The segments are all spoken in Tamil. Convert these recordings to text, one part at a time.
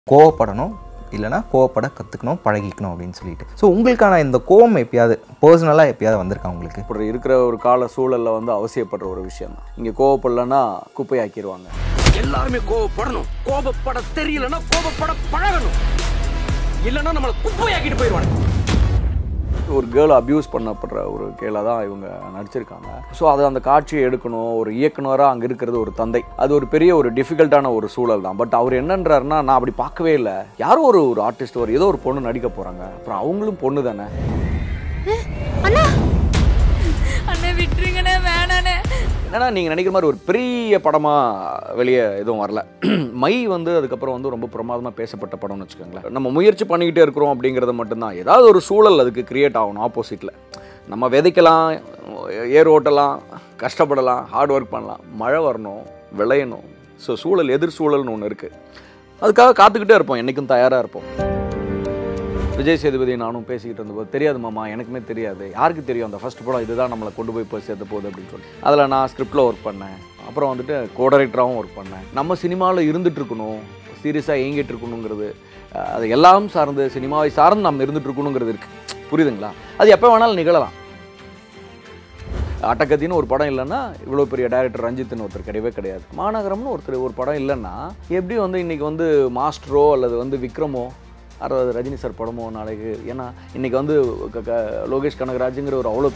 கோவப்படணும் இல்லைனா கோவப்பட கற்றுக்கணும் பழகிக்கணும் அப்படின்னு சொல்லிட்டு ஸோ உங்களுக்கான இந்த கோவம் எப்பயாவது பர்சனலாக எப்பயாவது வந்திருக்கா உங்களுக்கு இப்படி இருக்கிற ஒரு கால சூழல்ல வந்து அவசியப்படுற ஒரு விஷயம் தான் இங்கே கோவப்படலன்னா குப்பையாக்கிடுவாங்க எல்லாருமே கோவப்படணும் கோபப்பட தெரியலன்னா கோபப்பட பழகணும் இல்லைன்னா நம்மளை குப்பையாக்கிட்டு போயிடுவாங்க ஒரு கேர்ள் அபியூஸ் பண்ணப்படுற ஒரு கேளாக தான் இவங்க நடிச்சிருக்காங்க ஸோ அதை அந்த காட்சியை எடுக்கணும் ஒரு இயக்குனராக அங்கே இருக்கிறது ஒரு தந்தை அது ஒரு பெரிய ஒரு டிஃபிகல்ட்டான ஒரு சூழல் தான் பட் அவர் என்னன்றாருன்னா நான் அப்படி பார்க்கவே இல்லை யாரோ ஒரு ஒரு ஆர்டிஸ்ட் ஒரு ஏதோ ஒரு பொண்ணு நடிக்க போகிறாங்க அப்புறம் அவங்களும் பொண்ணு தானே அண்ணா அண்ணா விட்டுருங்கண்ணே வேணாண்ணே என்னன்னா நீங்கள் நினைக்கிற மாதிரி ஒரு பெரிய படமாக வெளியே எதுவும் வரல மை வந்து அதுக்கப்புறம் வந்து ரொம்ப பிரமாதமாக பேசப்பட்ட படம்னு வச்சுக்கோங்களேன் நம்ம முயற்சி பண்ணிக்கிட்டே இருக்கிறோம் அப்படிங்கிறது மட்டும்தான் ஏதாவது ஒரு சூழல் அதுக்கு கிரியேட் ஆகணும் ஆப்போசிட்டில் நம்ம விதைக்கலாம் ஏர் ஓட்டலாம் கஷ்டப்படலாம் ஹார்ட் ஒர்க் பண்ணலாம் மழை வரணும் விளையணும் ஸோ சூழல் எதிர் சூழல்னு ஒன்று இருக்குது அதுக்காக காத்துக்கிட்டே இருப்போம் என்றைக்கும் தயாராக இருப்போம் விஜய் சேதுபதி நானும் பேசிக்கிட்டு இருந்தபோது தெரியாது மாமா எனக்குமே தெரியாது யாருக்கு தெரியும் அந்த ஃபர்ஸ்ட் படம் இதுதான் நம்மளை கொண்டு போய் போய் சேர்த்த போகுது அப்படின்னு சொல்லி அதில் நான் ஸ்கிரிப்டில் ஒர்க் பண்ணேன் அப்புறம் வந்துட்டு கோடைரக்டராகவும் ஒர்க் பண்ணேன் நம்ம சினிமாவில் இருந்துட்டு இருக்கணும் சீரியஸாக இயங்கிட்டு இருக்கணுங்கிறது அஹ், அது எல்லாம் சார்ந்து சினிமாவை சார்ந்து நம்ம இருந்துட்டு இருக்கணுங்கிறது இருக்குது புரியுதுங்களா அது எப்போ வேணாலும் நிகழலாம் அட்டகத்தின்னு ஒரு படம் இல்லைன்னா இவ்வளோ பெரிய டைரக்டர் ரஞ்சித்னு ஒருத்தர் கிடையவே கிடையாது மாநகரம்னு ஒருத்தர் ஒரு படம் இல்லைன்னா எப்படி வந்து இன்னைக்கு வந்து மாஸ்டரோ அல்லது வந்து விக்ரமோ அதாவது ரஜினி சார் படமோ நாளைக்கு ஏன்னா இன்னைக்கு வந்து க- க- லோகேஷ் கனகராஜுங்கிற ஒரு அவ்வளோ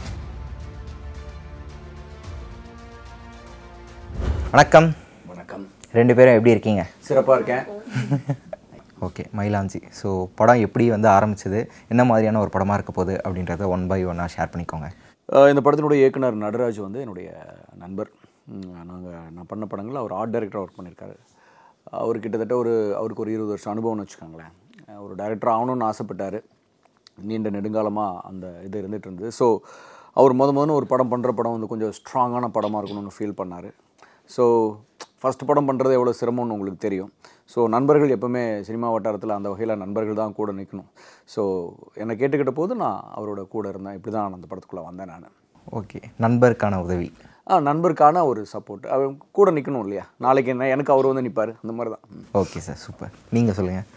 வணக்கம் வணக்கம் ரெண்டு பேரும் எப்படி இருக்கீங்க சிறப்பாக இருக்கேன் ஓகே மயிலாஞ்சி ஸோ படம் எப்படி வந்து ஆரம்பிச்சது என்ன மாதிரியான ஒரு படமாக இருக்க போகுது அப்படின்றத ஒன் பை ஒன்னாக ஷேர் பண்ணிக்கோங்க அஹ் இந்த படத்தினுடைய இயக்குனர் நடராஜ் வந்து என்னுடைய நண்பர் நாங்கள் நான் பண்ண படங்கள் அவர் ஆர்ட் டைரக்டராக ஒர்க் பண்ணியிருக்காரு அவர் கிட்டத்தட்ட ஒரு அவருக்கு ஒரு இருபது வருஷம் அனுபவம்னு வச்சுக்கோங்களேன் அஹ் ஒரு டைரக்டர் ஆகணும்னு ஆசைப்பட்டார் நீண்ட நெடுங்காலமாக அந்த இது இருந்துகிட்டு இருந்தது ஸோ அவர் முத முதல்ல ஒரு படம் பண்ணுற படம் வந்து கொஞ்சம் ஸ்ட்ராங்கான படமாக இருக்கணும்னு ஃபீல் பண்ணார் ஸோ ஃபஸ்ட் படம் பண்ணுறது எவ்வளோ சிரமம்னு உங்களுக்கு தெரியும் ஸோ நண்பர்கள் எப்பவுமே சினிமா வட்டாரத்தில் அந்த வகையில் நண்பர்கள் தான் கூட நிற்கணும் ஸோ என்னை கேட்டுக்கிட்ட போது நான் அவரோட கூட இருந்தேன் இப்படி தான் அந்த படத்துக்குள்ளே வந்தேன் நான் ஓகே நண்பருக்கான உதவி ஆ நண்பருக்கான ஒரு சப்போர்ட் அவன் கூட நிற்கணும் இல்லையா நாளைக்கு என்ன எனக்கு அவர் வந்து நிற்பார் அந்த மாதிரி தான் ஓகே சார் சூப்பர் நீங்கள் சொல்லுங்கள்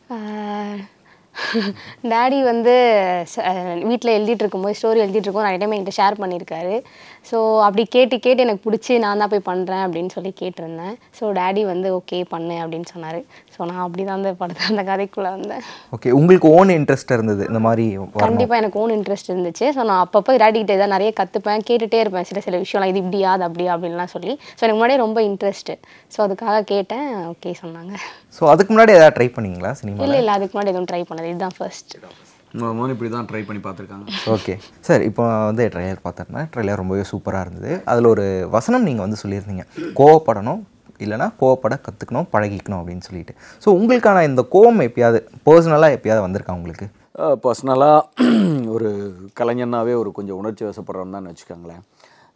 டேடி வந்து வீட்டில் எழுதிட்டு இருக்கும்போது ஸ்டோரி எழுதிட்டு இருக்கும்போது நிறைய டைம் என்கிட்ட ஷேர் பண்ணியிருக்காரு ஸோ அப்படி கேட்டு கேட்டு எனக்கு பிடிச்சி நான் தான் போய் பண்ணுறேன் அப்படின்னு சொல்லி கேட்டிருந்தேன் ஸோ டேடி வந்து ஓகே பண்ணு அப்படின்னு சொன்னார் ஸோ நான் அப்படி தான் அந்த படத்தை அந்த கதைக்குள்ளே வந்தேன் ஓகே உங்களுக்கு ஓன் இன்ட்ரெஸ்ட் இருந்தது இந்த மாதிரி வரணும் கண்டிப்பாக எனக்கு ஓன் இன்ட்ரெஸ்ட் இருந்துச்சு ஸோ நான் அப்பப்போ டேடி கிட்ட ஏதாவது நிறைய கற்றுப்பேன் கேட்டுகிட்டே இருப்பேன் சில சில விஷயம்லாம் இது இப்படியா அது அப்படியா அப்படின்லாம் சொல்லி ஸோ எனக்கு முன்னாடியே ரொம்ப இன்ட்ரெஸ்ட்டு ஸோ அதுக்காக கேட்டேன் ஓகே சொன்னாங்க ஸோ அதுக்கு முன்னாடி ஏதாவது ட்ரை பண்ணீங்களா சினிமா இல்லை இல்லை அதுக்கு முன்னாடி எதுவும் ட்ரை பண்ணது இதுதான் ஃபர்ஸ்ட் முதல்ல இப்படி தான் ட்ரை பண்ணி பார்த்துருக்காங்க ஓகே சார் இப்போ வந்து ட்ரைலர் பார்த்துருந்தேன் ட்ரைலர் ரொம்பவே சூப்பராக இருந்தது அதில் ஒரு வசனம் நீங்கள் வந்து சொல்லியிருந்தீங்க கோவப்படணும் இல்லைனா கோவப்பட கற்றுக்கணும் பழகிக்கணும் அப்படின்னு சொல்லிட்டு ஸோ உங்களுக்கான இந்த கோவம் எப்பயாவது பர்சனலாக எப்பயாவது வந்திருக்கா உங்களுக்கு பர்சனலாக ஒரு கலைஞனாவே ஒரு கொஞ்சம் உணர்ச்சி வசப்படுறோம் தான் வச்சுக்கோங்களேன்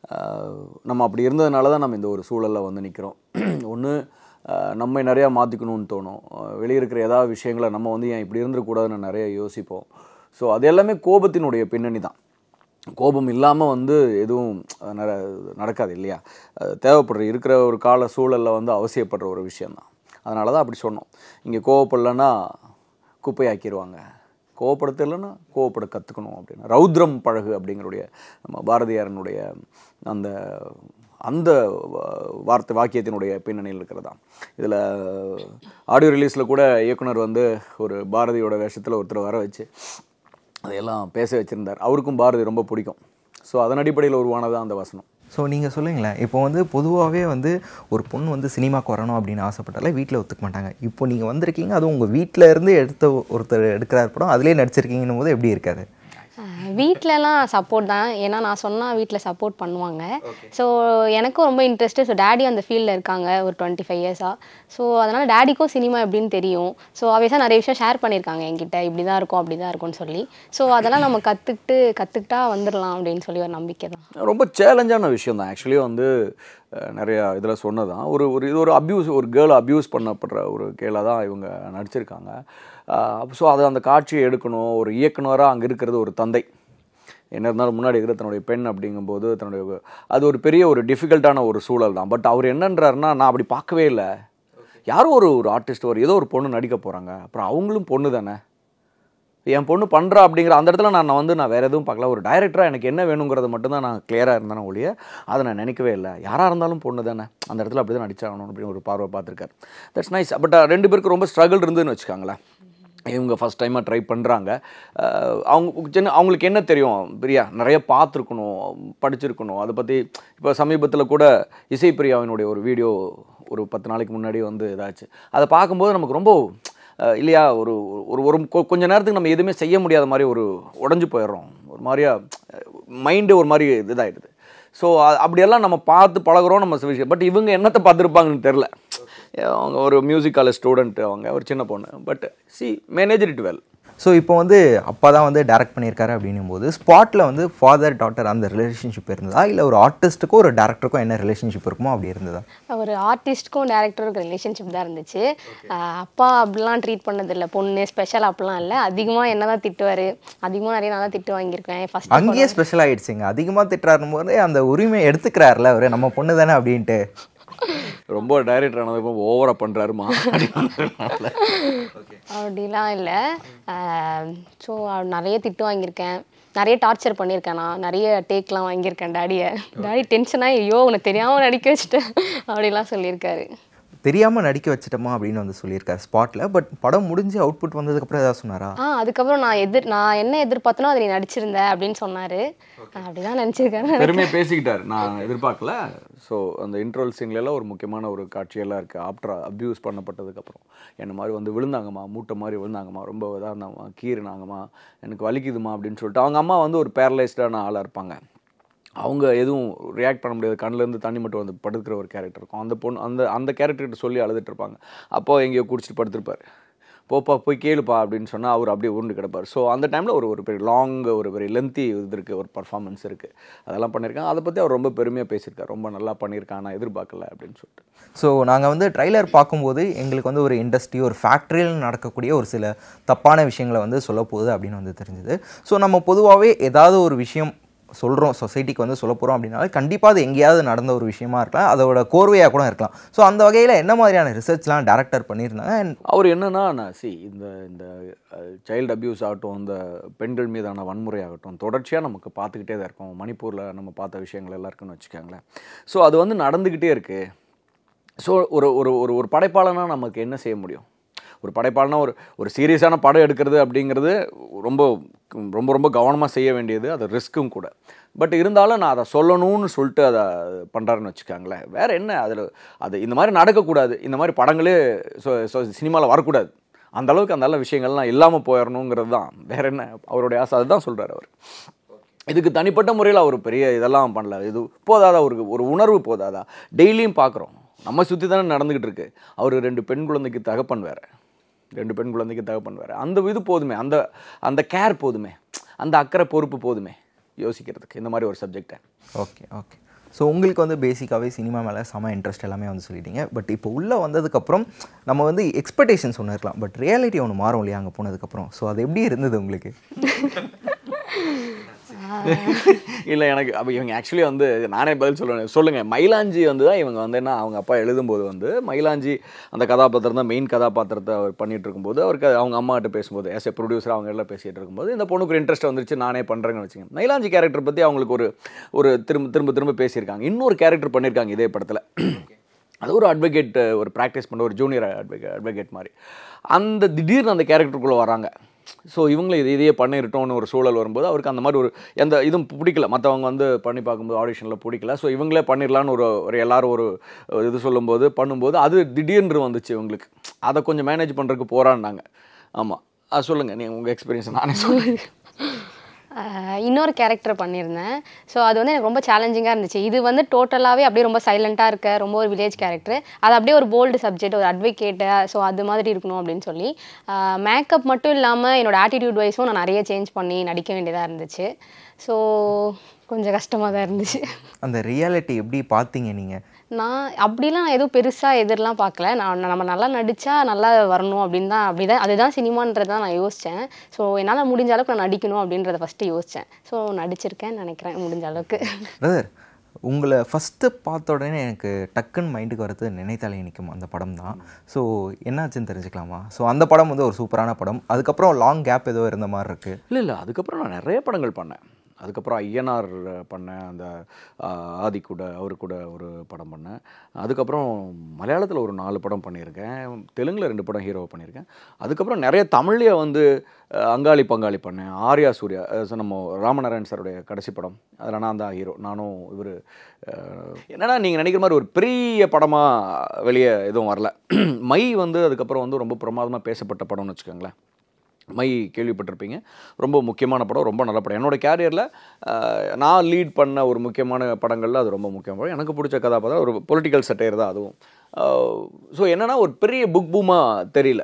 அஹ் நம்ம அப்படி இருந்ததுனால தான் நம்ம இந்த ஒரு சூழலில் வந்து நிற்கிறோம் ஒன்று நம்ம நிறையா மாற்றிக்கணும்னு தோணும் அஹ் வெளியே இருக்கிற ஏதாவது விஷயங்களை நம்ம வந்து ஏன் இப்படி இருந்துடக்கூடாதுன்னு நிறைய யோசிப்போம் ஸோ அது எல்லாமே கோபத்தினுடைய பின்னணி தான் கோபம் இல்லாமல் வந்து எதுவும் நட நடக்காது இல்லையா அது தேவைப்படுற இருக்கிற ஒரு கால சூழலில் வந்து அவசியப்படுற ஒரு விஷயந்தான் அதனால தான் அப்படி சொன்னோம் இங்கே கோவப்படலன்னா குப்பையாக்கிடுவாங்க கோவப்பட தெரியலன்னா கோவப்பட கற்றுக்கணும் அப்படின்னு ரௌத்ரம் பழகு அப்படிங்கிறடைய நம்ம பாரதியாரனுடைய அந்த அந்த வா- வார்த்தை வாக்கியத்தினுடைய பின்னணியில் இருக்கிறதா இதில் ஆடியோ ரிலீஸில் கூட இயக்குனர் வந்து ஒரு பாரதியோட வேஷத்தில் ஒருத்தர் வர வச்சு அதையெல்லாம் பேச வச்சுருந்தார் அவருக்கும் பாரதி ரொம்ப பிடிக்கும் ஸோ அதன் அடிப்படையில் உருவானதான் அந்த வசனம் ஸோ நீங்கள் சொல்லுங்களேன் இப்போ வந்து பொதுவாகவே வந்து ஒரு பொண்ணு வந்து சினிமாக்கு வரணும் அப்படின்னு ஆசைப்பட்டாலே வீட்டில் ஒத்துக்க மாட்டாங்க இப்போ நீங்கள் வந்திருக்கீங்க அதுவும் உங்கள் வீட்டில் இருந்து எடுத்த ஒருத்தர் எடுக்கிறார் படம் அதிலே நடிச்சிருக்கீங்கன்னும் போது எப்படி இருக்காது வீட்டிலலாம் சப்போர்ட் தான் ஏன்னா நான் சொன்னால் வீட்டில் சப்போர்ட் பண்ணுவாங்க ஸோ எனக்கும் ரொம்ப இன்ட்ரெஸ்ட்டு ஸோ டேடி அந்த ஃபீல்டில் இருக்காங்க ஒரு டுவெண்ட்டி ஃபைவ் இயர்ஸாக ஸோ அதனால் டேடிக்கும் சினிமா எப்படின்னு தெரியும் ஸோ ஆப்வியஸாக நிறைய விஷயம் ஷேர் பண்ணியிருக்காங்க என்கிட்ட இப்படி தான் இருக்கும் அப்படி தான் இருக்கும்னு சொல்லி ஸோ அதெல்லாம் நம்ம கற்றுக்கிட்டு கற்றுக்கிட்டா வந்துடலாம் அப்படின்னு சொல்லி ஒரு நம்பிக்கை தான் ரொம்ப சேலஞ்சான விஷயம் தான் ஆக்சுவலி வந்து அஹ், நிறையா இதில் சொன்னதான் ஒரு ஒரு இது ஒரு அப்யூஸ் ஒரு கேர்ள் அப்யூஸ் பண்ணப்படுற ஒரு கேளாக தான் இவங்க நடிச்சிருக்காங்க ஸோ அதை அந்த காட்சியை எடுக்கணும் ஒரு இயக்குனராக அங்கே இருக்கிறது ஒரு தந்தை என்ன இருந்தாலும் முன்னாடி இருக்கிற தன்னுடைய பெண் அப்படிங்கும்போது தன்னுடைய அது ஒரு பெரிய ஒரு டிஃபிகல்ட்டான ஒரு சூழல் தான் பட் அவர் என்னன்றாருன்னா நான் அப்படி பார்க்கவே இல்லை யாரோ ஒரு ஒரு ஆர்டிஸ்ட் ஒரு ஏதோ ஒரு பொண்ணு நடிக்க போகிறாங்க அப்புறம் அவங்களும் பொண்ணு தானே என் பொண்ணு பண்ணுறா அப்படிங்கிற அந்த இடத்துல நான் நான் வந்து நான் வேறு எதுவும் பார்க்கல ஒரு டைரக்டராக எனக்கு என்ன வேணுங்கிறது மட்டும்தான் நான் கிளியராக இருந்தேன் ஒழிய அதை நான் நினைக்கவே இல்லை யாராக இருந்தாலும் பொண்ணு தானே அந்த இடத்துல அப்படி தான் நடிச்சாகணும் அப்படின்னு ஒரு பார்வை பார்த்துருக்காரு தட்ஸ் நைஸ் பட் ரெண்டு பேருக்கு ரொம்ப ஸ்ட்ரகிள் இருந்துன்னு வச்சுக்காங்களேன் இவங்க ஃபஸ்ட் டைமாக ட்ரை பண்ணுறாங்க அவங்க சின்ன அவங்களுக்கு என்ன தெரியும் பிரியா நிறைய பார்த்துருக்கணும் படிச்சிருக்கணும் அதை பற்றி இப்போ சமீபத்தில் கூட இசைப்பிரியாவினுடைய ஒரு வீடியோ ஒரு பத்து நாளைக்கு முன்னாடி வந்து இதாச்சு அதை பார்க்கும்போது நமக்கு ரொம்ப அஹ், இல்லையா ஒரு ஒரு ஒரு கொ- கொஞ்ச நேரத்துக்கு நம்ம எதுவுமே செய்ய முடியாத மாதிரி ஒரு உடஞ்சு போயிடுறோம் ஒரு மாதிரியா மைண்டு ஒரு மாதிரி இதாகிடுது ஸோ அப்படியெல்லாம் நம்ம பார்த்து பழகுறோம் நம்ம விஷயம் பட் இவங்க என்னத்தை பார்த்துருப்பாங்கன்னு தெரில அவங்க ஒரு மியூசிக் காலேஜ் ஸ்டூடெண்ட் அவங்க ஒரு சின்ன பொண்ணு but she manager it well so இப்போ வந்து அப்பா தான் வந்து டைரக்ட் பண்ணியிருக்காரு அப்படின்னும் போது ஸ்பாட்டில் வந்து ஃபாதர் டாட்டர் அந்த ரிலேஷன்ஷிப் இருந்ததா இல்லை ஒரு ஆர்டிஸ்ட்டுக்கும் ஒரு டேரக்டருக்கும் என்ன ரிலேஷன்ஷிப் இருக்குமோ அப்படி இருந்ததா ஒரு ஆர்டிஸ்ட்க்கும் டேரக்டருக்கும் ரிலேஷன்ஷிப் தான் இருந்துச்சு ஆஹ் அப்பா அப்படிலாம் ட்ரீட் பண்ணதில்லை பொண்ணு ஸ்பெஷல் அப்படிலாம் இல்லை அதிகமாக என்ன தான் திட்டுவார் அதிகமாக நிறைய நான் தான் திட்டு வாங்கியிருக்கேன் ஃபஸ்ட் அங்கேயே ஸ்பெஷல் ஆயிடுச்சுங்க அதிகமாக திட்டுறாருன்னு போது அந்த உரிமை எடுத்துக்கிறாருல அவர் நம்ம பொண்ணு தானே அப்படின்ட்டு ரொம்ப டைரக்டர் ஆனதுக்கு ஓவரா பண்றாருமா அப்படிலாம் இல்லை ஸோ நிறைய திட்டு வாங்கியிருக்கேன் நிறைய டார்ச்சர் பண்ணியிருக்கேன் நான் நிறைய டேக்லாம் வாங்கியிருக்கேன் டாடியை டாடி டென்ஷனாக ஐயோ உனக்கு தெரியாமல் நடிக்க வச்சுட்டேன் அப்படிலாம் சொல்லியிருக்காரு தெரியாமல் நடிக்க வச்சிட்டோமா அப்படின்னு வந்து சொல்லியிருக்காரு ஸ்பாட்டில் பட் படம் முடிஞ்சு அவுட்புட் வந்ததுக்கப்புறம் ஏதாவது சொன்னாரா ஆ அதுக்கப்புறம் நான் எதிர் நான் என்ன எதிர்பார்த்தனோ அதை நீ நடிச்சிருந்த அப்படின்னு சொன்னார் அப்படிதான் நினச்சிருக்கேன் பெருமையை பேசிக்கிட்டார் நான் எதிர்பார்க்கல ஸோ அந்த இன்ட்ரோல் சீன்லாம் ஒரு முக்கியமான ஒரு காட்சியெல்லாம் இருக்குது ஆஃப்டர் அப்யூஸ் பண்ணப்பட்டதுக்கப்புறம் என்ன மாதிரி வந்து விழுந்தாங்கம்மா மூட்டை மாதிரி விழுந்தாங்கம்மா ரொம்ப இதாக இருந்தாங்கம்மா கீறினாங்கம்மா எனக்கு வலிக்குதுமா அப்படின்னு சொல்லிட்டு அவங்க அம்மா வந்து ஒரு பேரலைஸ்டான ஆளாக இருப்பாங்க அவங்க எதுவும் ரியாக்ட் பண்ண முடியாது கண்ணுலேருந்து தண்ணி மட்டும் வந்து படுக்கிற ஒரு கேரக்டர் இருக்கும் அந்த பொண்ணு அந்த அந்த கேரக்டர்கிட்ட சொல்லி அழுதுட்டு இருப்பாங்க அப்போ எங்கேயோ குடிச்சிட்டு படுத்திருப்பார் போப்பா போய் கேளுப்பா அப்படின்னு சொன்னால் அவர் அப்படியே உருண்டு கிடப்பார் ஸோ அந்த டைமில் ஒரு ஒரு பெரிய லாங் ஒரு பெரிய லென்த்தி இது இருக்குது ஒரு பர்ஃபார்மன்ஸ் இருக்குது அதெல்லாம் பண்ணியிருக்காங்க அதை பற்றி அவர் ரொம்ப பெருமையாக பேசியிருக்காரு ரொம்ப நல்லா பண்ணியிருக்கான் நான் எதிர்பார்க்கல அப்படின்னு சொல்லிட்டு ஸோ நாங்கள் வந்து ட்ரைலர் பார்க்கும்போது எங்களுக்கு வந்து ஒரு இண்டஸ்ட்ரி ஒரு ஃபேக்ட்ரியில் நடக்கக்கூடிய ஒரு சில தப்பான விஷயங்களை வந்து சொல்ல போகுது அப்படின்னு வந்து தெரிஞ்சுது ஸோ நம்ம பொதுவாகவே ஏதாவது ஒரு விஷயம் சொல்கிறோம் சொசைட்டிக்கு வந்து சொல்ல போகிறோம் அப்படின்னாலே கண்டிப்பாக அது எங்கேயாவது நடந்த ஒரு விஷயமா இருக்கலாம் அதோட கோர்வையாக கூட இருக்கலாம் ஸோ அந்த வகையில் என்ன மாதிரியான ரிசர்ச்லாம் டேரக்டர் பண்ணியிருந்தாங்க and அவர் என்னன்னா நான் சி இந்த இந்த சைல்டு அபியூஸ் ஆகட்டும் இந்த பெண்கள் மீதான வன்முறை ஆகட்டும் தொடர்ச்சியாக நமக்கு பார்த்துக்கிட்டே தான் இருக்கோம் மணிப்பூரில் நம்ம பார்த்த விஷயங்கள் எல்லாம் இருக்குன்னு வச்சுக்கோங்களேன் ஸோ அது வந்து நடந்துக்கிட்டே இருக்குது ஸோ ஒரு ஒரு ஒரு ஒரு படைப்பாளனா நமக்கு என்ன செய்ய முடியும் ஒரு படைப்பாளனா ஒரு ஒரு சீரியஸான படம் எடுக்கிறது அப்படிங்கிறது ரொம்ப ரொம்ப ரொம்ப கவனமாக செய்ய வேண்டியது அது ரிஸ்க்கும் கூட பட் இருந்தாலும் நான் அதை சொல்லணும்னு சொல்லிட்டு அதை பண்ணுறாருன்னு வச்சுக்கோங்களேன் வேறு என்ன அதில் அது இந்த மாதிரி நடக்கக்கூடாது இந்த மாதிரி படங்களே சினிமாவில் வரக்கூடாது அந்த அளவுக்கு அந்த நல்ல விஷயங்கள்லாம் இல்லாமல் போயிடணுங்கிறது தான் வேற என்ன அவருடைய ஆசை அதுதான் சொல்கிறார் அவர் இதுக்கு தனிப்பட்ட முறையில் அவர் பெரிய இதெல்லாம் பண்ணல இது போதாதா ஒரு ஒரு உணர்வு போதாதா டெய்லியும் பார்க்குறோம் நம்ம சுற்றி தானே நடந்துக்கிட்டு இருக்கு அவர் ரெண்டு பெண் குழந்தைக்கு தகப்பன் வேற ரெண்டு பெண் குழந்தைக்கு தகப்பன் வேற அந்த இது போதுமே அந்த அந்த கேர் போதுமே அந்த அக்கறை பொறுப்பு போதுமே யோசிக்கிறதுக்கு இந்த மாதிரி ஒரு சப்ஜெக்டை ஓகே ஓகே ஸோ உங்களுக்கு வந்து பேசிக்காகவே சினிமா மேலே செம இன்ட்ரெஸ்ட் எல்லாமே வந்து சொல்லிட்டீங்க பட் இப்போ உள்ளே வந்ததுக்கப்புறம் நம்ம வந்து எக்ஸ்பெக்டேஷன்ஸ் ஒன்று இருக்கலாம் பட் ரியாலிட்டி ஒன்று மாறும் இல்லையா அங்கே போனதுக்கப்புறம் ஸோ அது எப்படி இருந்தது உங்களுக்கு இல்லை எனக்கு அப்போ இவங்க ஆக்சுவலி வந்து நானே பதில் சொல்லுவேன் சொல்லுங்கள் மயிலாஞ்சி வந்து தான் இவங்க வந்து என்ன அவங்க அப்பா எழுதும்போது வந்து மயிலாஞ்சி அந்த கதாபாத்திரம் தான் மெயின் கதாபாத்திரத்தை அவர் பண்ணிட்டு இருக்கும்போது அவருக்கு அவங்க அம்மாட்ட பேசும்போது ஆஸ் எ ப்ரொடியூசர் அவங்க எல்லாம் பேசிகிட்டு இருக்கும்போது இந்த பொண்ணுக்கு ஒரு இன்ட்ரெஸ்ட் வந்துருச்சு நானே பண்ணுறேன்னு வச்சுங்க மயிலாஞ்சி கேரக்டர் பற்றி அவங்களுக்கு ஒரு ஒரு திரும்ப திரும்ப திரும்ப பேசியிருக்காங்க இன்னொரு கேரக்டர் பண்ணியிருக்காங்க இதே படத்தில் அது ஒரு அட்வொகேட் ஒரு ப்ராக்டிஸ் பண்ண ஒரு ஜூனியர் அட்வொகேட் அட்வொகேட் மாதிரி அந்த திடீர்னு அந்த கேரக்டருக்குள்ளே வராங்க ஸோ இவங்களும் இது இதையே பண்ணிருட்டோம்னு ஒரு சூழல் வரும்போது அவருக்கு அந்த மாதிரி ஒரு எந்த இதுவும் பிடிக்கல மற்றவங்க வந்து பண்ணி பார்க்கும்போது ஆடிஷனில் பிடிக்கல ஸோ இவங்களே பண்ணிடலான்னு ஒரு ஒரு எல்லாரும் ஒரு இது சொல்லும்போது பண்ணும்போது அது திடீர்னு வந்துச்சு இவங்களுக்கு அதை கொஞ்சம் மேனேஜ் பண்ணுறதுக்கு போகிறான்னாங்க ஆமாம் அது சொல்லுங்கள் நீங்கள் உங்கள் எக்ஸ்பீரியன்ஸ் நானே சொல்லுங்கள் ஆஹ் இன்னொரு கேரக்டர் பண்ணியிருந்தேன் ஸோ அது வந்து எனக்கு ரொம்ப சேலஞ்சிங்காக இருந்துச்சு இது வந்து டோட்டலாகவே அப்படியே ரொம்ப சைலண்ட்டாக இருக்க ரொம்ப ஒரு வில்லேஜ் கேரக்டர் அது அப்படியே ஒரு போல்டு சப்ஜெக்ட் ஒரு அட்வொகேட்டு ஸோ அது மாதிரி இருக்கணும் அப்படின்னு சொல்லி மேக்கப் மட்டும் இல்லாமல் என்னோட ஆட்டிடியூட் வைஸும் நான் நிறைய சேஞ்ச் பண்ணி நடிக்க வேண்டியதாக இருந்துச்சு ஸோ கொஞ்சம் கஷ்டமாக தான் இருந்துச்சு அந்த ரியாலிட்டி எப்படி பார்த்தீங்க நீங்கள் நான் அப்படிலாம் நான் எதுவும் பெருசாக எதிரெலாம் பார்க்கல நான் நம்ம நல்லா நடித்தா நல்லா வரணும் அப்படின்னு தான் அப்படி தான் அதுதான் சினிமான்றது தான் நான் யோசித்தேன் ஸோ என்னால் முடிஞ்ச அளவுக்கு நான் நடிக்கணும் அப்படின்றத ஃபஸ்ட்டு யோசித்தேன் ஸோ நடிச்சிருக்கேன்னு நினைக்கிறேன் முடிஞ்ச அளவுக்கு பிரதர் உங்களை ஃபஸ்ட்டு பார்த்த உடனே எனக்கு டக்குன்னு மைண்டுக்கு வரது நினைத்தாலே நிற்கும் அந்த படம் தான் ஸோ என்னாச்சுன்னு தெரிஞ்சுக்கலாமா ஸோ அந்த படம் வந்து ஒரு சூப்பரான படம் அதுக்கப்புறம் லாங் கேப் ஏதோ இருந்த மாதிரி இருக்குது இல்லை இல்லை அதுக்கப்புறம் நான் நிறைய படங்கள் பண்ணேன் அதுக்கப்புறம் ஐயனார் பண்ணேன் அந்த ஆ, ஆதி கூட அவர் கூட ஒரு படம் பண்ணேன் அதுக்கப்புறம் மலையாளத்தில் ஒரு நாலு படம் பண்ணியிருக்கேன் தெலுங்கில் ரெண்டு படம் ஹீரோ பண்ணியிருக்கேன் அதுக்கப்புறம் நிறைய தமிழ்லேயே வந்து அ, அங்காளி பங்காளி பண்ணேன் ஆர்யா சூர்யா அ, so நம்ம ராமநாராயண் சாருடைய கடைசி படம் அதில் நான் தான் ஹீரோ நானும் இவர் என்னன்னா நீங்கள் நினைக்கிற மாதிரி ஒரு பெரிய படமாக வெளியே எதுவும் வரல மை வந்து அதுக்கப்புறம் வந்து ரொம்ப பிரமாதமாக பேசப்பட்ட படம்னு வச்சுக்கோங்களேன் மை கேள்விப்பட்டிருப்பீங்க ரொம்ப முக்கியமான படம் ரொம்ப நல்ல படம் என்னோட கேரியரில் நான் லீட் பண்ண ஒரு முக்கியமான படங்களில் அது ரொம்ப முக்கியமான படம் எனக்கு பிடிச்ச கதாபாத்திரம் ஒரு பொலிட்டிக்கல் சட்டையர் தான் அதுவும் ஸோ என்னென்னா ஒரு பெரிய புக் பூமாக தெரியல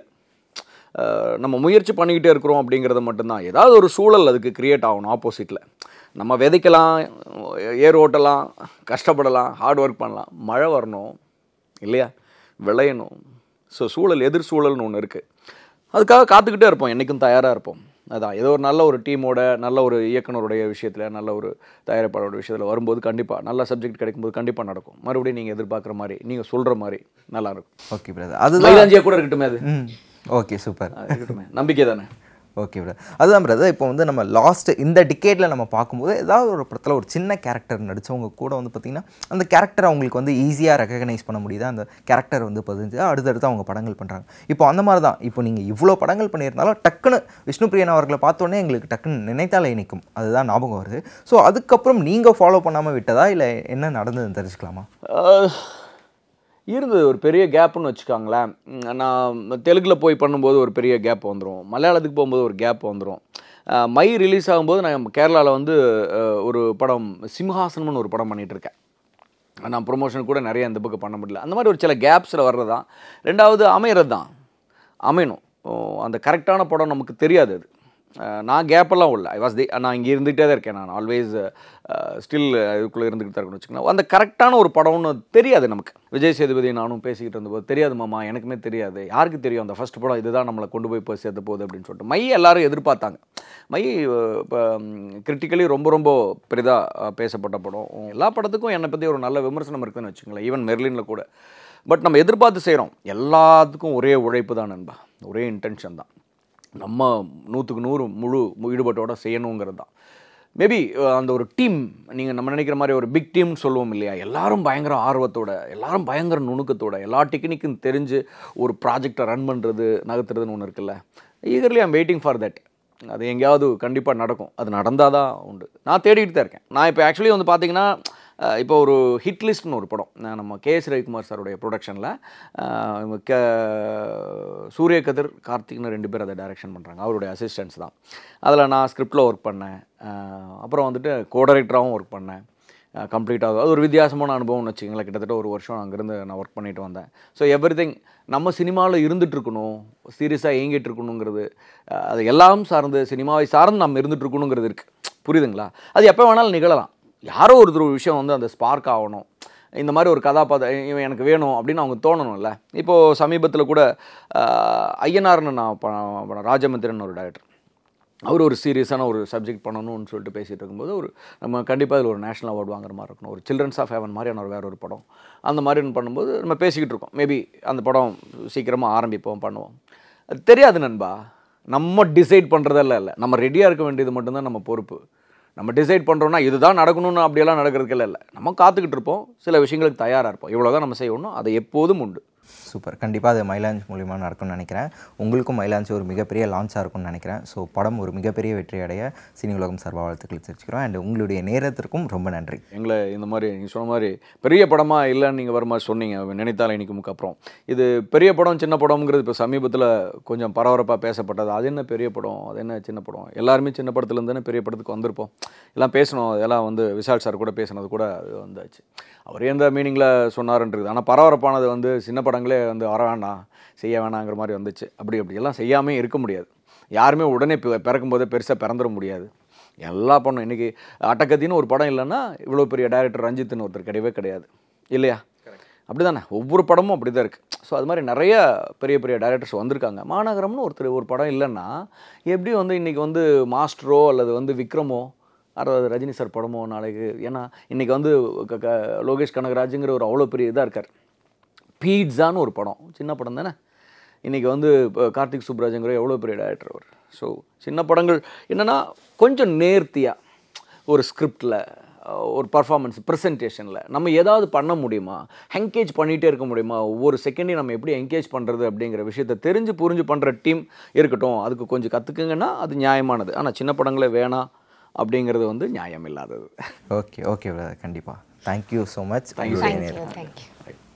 அஹ் நம்ம முயற்சி பண்ணிக்கிட்டே இருக்கிறோம் அப்படிங்கிறது மட்டும்தான் ஏதாவது ஒரு சூழல் அதுக்கு கிரியேட் ஆகணும் ஆப்போசிட்டில் நம்ம விதைக்கலாம் ஏர் ஓட்டலாம் கஷ்டப்படலாம் ஹார்ட் ஒர்க் பண்ணலாம் மழை வரணும் இல்லையா விளையணும் ஸோ சூழல் எதிர் சூழல்னு ஒன்று இருக்குது அதுக்காக காத்துக்கிட்டே இருப்போம் என்றைக்கும் தயாராக இருப்போம் அதான் ஏதோ ஒரு நல்ல ஒரு டீமோட நல்ல ஒரு இயக்குனருடைய விஷயத்தில் நல்ல ஒரு தயாரிப்பாளரோட விஷயத்தில் வரும்போது கண்டிப்பாக நல்ல சப்ஜெக்ட் கிடைக்கும்போது கண்டிப்பாக நடக்கும் மறுபடியும் நீங்கள் எதிர்பார்க்குற மாதிரி நீங்கள் சொல்கிற மாதிரி நல்லா இருக்கும் ஓகே பிரதர் அதுதான் மயிலாஞ்சியாக கூட இருக்கட்டுமே அது ம் ஓகே சூப்பர் அது இருக்கட்டுமே நம்பிக்கை தானே ஓகே பிரதர் அதுதான் பிரதர் இப்போ வந்து நம்ம லாஸ்ட் இந்த டிக்கேட்டில் நம்ம பார்க்கும்போது ஏதாவது ஒரு படத்தில் ஒரு சின்ன கேரக்டர் நடிச்சவங்க கூட வந்து பார்த்திங்கன்னா அந்த கேரக்டர் அவங்களுக்கு வந்து ஈஸியாக ரெக்கக்னைஸ் பண்ண முடியுது அந்த கேரக்டர் வந்து பதிஞ்சு அடுத்தடுத்து அவங்க படங்கள் பண்ணுறாங்க இப்போ அந்த மாதிரி தான் இப்போ நீங்கள் இவ்வளோ படங்கள் பண்ணியிருந்தாலும் டக்குன்னு விஷ்ணுபிரியன் அவர்களை பார்த்தோன்னே எங்களுக்கு டக்குன்னு நினைத்தாலே நிற்கும் அதுதான் ஞாபகம் வருது ஸோ அதுக்கப்புறம் நீங்கள் ஃபாலோ பண்ணாமல் விட்டதா இல்லை என்ன நடந்ததுன்னு தெரிஞ்சுக்கலாமா ஆஹ், இருந்தது ஒரு பெரிய கேப்னு வச்சுக்கோங்களேன் ம், நான் தெலுங்கில் போய் பண்ணும்போது ஒரு பெரிய கேப் வந்துடும் மலையாளத்துக்கு போகும்போது ஒரு கேப் வந்துடும் மை ரிலீஸ் ஆகும்போது நான் கேரளாவில் வந்து ஆஹ், ஒரு படம் சிம்ஹாசனம்னு ஒரு படம் பண்ணிகிட்டு இருக்கேன் நான் ப்ரொமோஷன் கூட நிறைய இந்த புக்கு பண்ண முடியல அந்த மாதிரி ஒரு சில கேப்ஸில் வர்றது தான் ரெண்டாவது அமையிறது தான் அமையணும் ஓ, அந்த கரெக்டான படம் நமக்கு தெரியாது அது அஹ், நான் கேப்பெல்லாம் உள்ள ஐ வாஸ் தி நான் இங்கே இருந்துகிட்டே தான் இருக்கேன் நான் ஆல்வேஸ் ஸ்டில் இதுக்குள்ளே இருந்துக்கிட்டு தான் இருக்கணும்னு வச்சுக்கோங்களேன் அந்த கரெக்டான ஒரு படம்னு தெரியாது நமக்கு விஜய் சேதுபதி நானும் பேசிக்கிட்டு இருந்தபோது தெரியாது மாமா எனக்குமே தெரியாது யாருக்கு தெரியும் அந்த ஃபர்ஸ்ட் படம் இதுதான் நம்மளை கொண்டு போய் போய் சேர்த்த போகுது அப்படின்னு சொல்லிட்டு மை எல்லாரும் எதிர்பார்த்தாங்க மை இப்போ கிரிட்டிக்கலி ரொம்ப ரொம்ப பெரிதாக பேசப்பட்ட படம் எல்லா படத்துக்கும் என்னை பற்றி ஒரு நல்ல விமர்சனம் இருக்குதுன்னு வச்சுங்களேன் ஈவன் மெர்லினில் கூட பட் நம்ம எதிர்பார்த்து செய்கிறோம் எல்லாத்துக்கும் ஒரே உழைப்பு தான் நண்பா ஒரே இன்டென்ஷன் தான் நம்ம நூற்றுக்கு நூறு முழு ஈடுபாட்டோட செய்யணுங்கிறது தான் மேபி அந்த ஒரு டீம் நீங்கள் நம்ம நினைக்கிற மாதிரி ஒரு பிக் டீம்னு சொல்லுவோம் இல்லையா எல்லாரும் பயங்கர ஆர்வத்தோட எல்லாரும் பயங்கர நுணுக்கத்தோட எல்லா டெக்னிக்கும் தெரிஞ்சு ஒரு ப்ராஜெக்டை ரன் பண்ணுறது நகர்த்துறதுன்னு ஒன்று இருக்குல்ல eagerly I'm waiting for that அது எங்கேயாவது கண்டிப்பாக நடக்கும் அது நடந்தால் தான் உண்டு நான் தேடிட்டு தான் இருக்கேன் நான் இப்போ ஆக்சுவலி வந்து பார்த்தீங்கன்னா அஹ், இப்போ ஒரு ஹிட் லிஸ்ட்னு ஒரு படம் நான் நம்ம கே எஸ் ரவிக்குமார் சாருடைய ப்ரொடக்ஷனில் க சூரிய கதிர் கார்த்திக்னு ரெண்டு பேர் அதை டைரக்ஷன் பண்ணுறாங்க அவருடைய அசிஸ்டன்ஸ் தான் அதில் நான் ஸ்கிரிப்டில் ஒர்க் பண்ணேன் அஹ், அப்புறம் வந்துட்டு கோடைரக்டராகவும் ஒர்க் பண்ணேன் கம்ப்ளீட்டாக அது ஒரு வித்தியாசமான அனுபவம்னு வச்சுக்கங்களேன் கிட்டத்தட்ட ஒரு வருஷம் அங்கேருந்து நான் ஒர்க் பண்ணிட்டு வந்தேன் ஸோ எவ்ரி திங் நம்ம சினிமாவில் இருந்துட்டு இருக்கணும் சீரியஸாக இயங்கிட்டு இருக்கணுங்கிறது அஹ், அது எல்லாம் சார்ந்து சினிமாவை சார்ந்து நம்ம இருந்துட்டு இருக்கணுங்கிறது இருக்குது புரியுதுங்களா அது எப்போ வேணாலும் நிகழலாம் யாரோ ஒருத்தர் ஒரு விஷயம் வந்து அந்த ஸ்பார்க் ஆகணும் இந்த மாதிரி ஒரு கதாபாத்திரம் இவன் எனக்கு வேணும் அப்படின்னு அவங்க தோணணும்ல இப்போது சமீபத்தில் கூட அஹ், ஐயனார்னு நான் ப- படம் ராஜமந்திரன் ஒரு டைரக்டர் அவர் ஒரு சீரியஸான ஒரு சப்ஜெக்ட் பண்ணணும்னு சொல்லிட்டு பேசிகிட்டு இருக்கும்போது ஒரு நம்ம கண்டிப்பாக இதில் ஒரு நேஷனல் அவார்டு வாங்குற மாதிரி இருக்கணும் ஒரு சில்ட்ரன்ஸ் ஆஃப் ஹெவன் மாதிரியான ஒரு வேற ஒரு படம் அந்த மாதிரி பண்ணும்போது நம்ம பேசிக்கிட்டு இருக்கோம் மேபி அந்த படம் சீக்கிரமாக ஆரம்பிப்போம் பண்ணுவோம் அது தெரியாது நண்பா நம்ம டிசைட் பண்ணுறதெல்லாம் இல்லை நம்ம ரெடியாக இருக்க வேண்டியது மட்டும்தான் நம்ம பொறுப்பு நம்ம டிசைட் பண்ணுறோம்னா இதுதான் நடக்கணும்னு அப்படியெல்லாம் நடக்கிறதுக்கெல்லாம் இல்லை நம்ம காத்துக்கிட்டு இருப்போம் சில விஷயங்களுக்கு தயாராக இருப்போம் இவ்வளோ தான் நம்ம செய்யணும் அது எப்போதும் உண்டு சூப்பர் கண்டிப்பாக அது மைலாஞ்ச் மூலிமா நடக்கும்னு நினைக்கிறேன் உங்களுக்கும் மைலாஞ்ச் ஒரு மிகப்பெரிய லான்ச்சாக இருக்கும்னு நினைக்கிறேன் ஸோ படம் ஒரு மிகப்பெரிய வெற்றி அடைய சினி உலகம் சார்பாக வாழ்த்துக்கள் தெரிவிச்சுக்கிறோம் அண்ட் உங்களுடைய நேரத்திற்கும் ரொம்ப நன்றி எங்களை இந்த மாதிரி நீங்கள் சொன்ன மாதிரி பெரிய படமாக இல்லைன்னு நீங்கள் வர மாதிரி சொன்னீங்க நினைத்தால் இன்னைக்கு அப்புறம் இது பெரிய படம் சின்ன படம்ங்கிறது இப்போ சமீபத்தில் கொஞ்சம் பரபரப்பாக பேசப்பட்டது அது என்ன பெரிய படம் அது என்ன சின்ன படம் எல்லாருமே சின்ன படத்துலேருந்து தானே பெரிய படத்துக்கு வந்திருப்போம் எல்லாம் பேசணும் அதெல்லாம் வந்து விஷால் சார் கூட பேசினது கூட அது வந்தாச்சு அவர் எந்த மீனிங்கில் சொன்னாருன்றது ஆனால் பரபரப்பானது வந்து சின்ன படங்களே வந்து வர வேண்டாம் செய்ய வேணாங்கிற மாதிரி வந்துச்சு அப்படி அப்படி எல்லாம் செய்யாமே இருக்க முடியாது யாருமே உடனே பி- பிறக்கும் போதே பெருசாக பிறந்துட முடியாது எல்லா படம் இன்றைக்கி அட்டக்கத்தின்னு ஒரு படம் இல்லைன்னா இவ்வளோ பெரிய டைரக்டர் ரஞ்சித்னு ஒருத்தர் கிடையவே கிடையாது இல்லையா அப்படி தானே ஒவ்வொரு படமும் அப்படி தான் இருக்குது ஸோ அது மாதிரி நிறைய பெரிய பெரிய டைரக்டர்ஸ் வந்திருக்காங்க மாநகரம்னு ஒருத்தர் ஒரு படம் இல்லைன்னா எப்படி வந்து இன்றைக்கி வந்து மாஸ்டரோ அல்லது வந்து விக்ரமோ அறுபது ரஜினி சார் படமோ நாளைக்கு ஏன்னா இன்றைக்கி வந்து க- க- லோகேஷ் கனகராஜுங்கிற ஒரு அவ்வளோ பெரிய இதாக இருக்கார் பீட்ஸான்னு ஒரு படம் சின்ன படம் தானே இன்றைக்கி வந்து இப்போ கார்த்திக் சுப்ராஜுங்கிற எவ்வளோ பெரிய டேரக்டர் அவர் ஸோ சின்ன படங்கள் என்னென்னா கொஞ்சம் நேர்த்தியாக ஒரு ஸ்கிரிப்டில் ஒரு பர்ஃபார்மன்ஸ் ப்ரெசன்டேஷனில் நம்ம ஏதாவது பண்ண முடியுமா என்கேஜ் பண்ணிகிட்டே இருக்க முடியுமா ஒவ்வொரு செகண்டையும் நம்ம எப்படி என்கேஜ் பண்ணுறது அப்படிங்கிற விஷயத்தை தெரிஞ்சு புரிஞ்சு பண்ணுற டீம் இருக்கட்டும் அதுக்கு கொஞ்சம் கற்றுக்குங்கன்னா அது நியாயமானது ஆனால் சின்ன படங்களே வேணாம் அப்படிங்கிறது வந்து நியாயம் இல்லாதது ஓகே ஓகே கண்டிப்பாக thank you so much thank you thank you